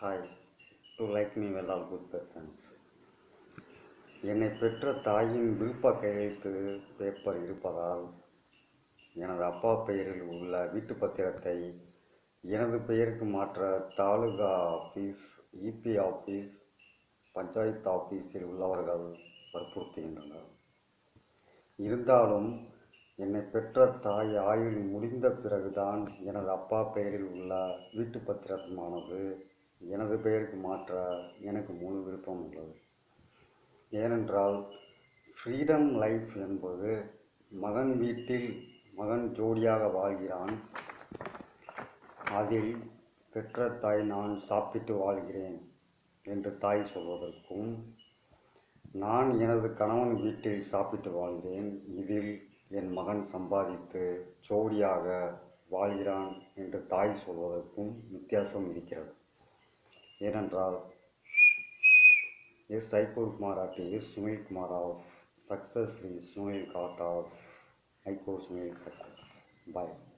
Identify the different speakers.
Speaker 1: Hi, to like me well all good persons. என்னை பெற்ற தாயின் விருப்ப கையெழுத்து பேப்பர் இருப்பதால் எனது அப்பா பெயரில் உள்ள வீட்டு பத்திரத்தை எனது பெயருக்கு மாற்ற taluka office EB office panchayat ஆஃபீஸில் உள்ளவர்கள் வற்புறுத்துகின்றனர் இருந்தாலும் என்னை பெற்ற தாய் ஆயுள் முடிந்த பிறகுதான் எனது அப்பா பெயரில் உள்ள வீட்டு பத்திரமானது எனது பெயருக்கு மாற்ற எனக்கு முழு விருப்பம் உள்ளது ஏனென்றால் ஃப்ரீடம் லைஃப் என்பது மகன் வீட்டில் மகன் ஜோடியாக வாழ்கிறான் அதில் பெற்ற தாய் நான் சாப்பிட்டு வாழ்கிறேன் என்று தாய் சொல்வதற்கும் நான் எனது கணவன் வீட்டில் சாப்பிட்டு வாழ்கிறேன் இதில் என் மகன் சம்பாதித்து ஜோடியாக வாழ்கிறான் என்று தாய் சொல்வதற்கும் வித்தியாசம் இருக்கிறது ஏனென்றால் எஸ் ஐகோர் Kumar artist Sunil Kumar of success Sunil god of ஐகோர் சுனில் சக்ஸஸ் பாய்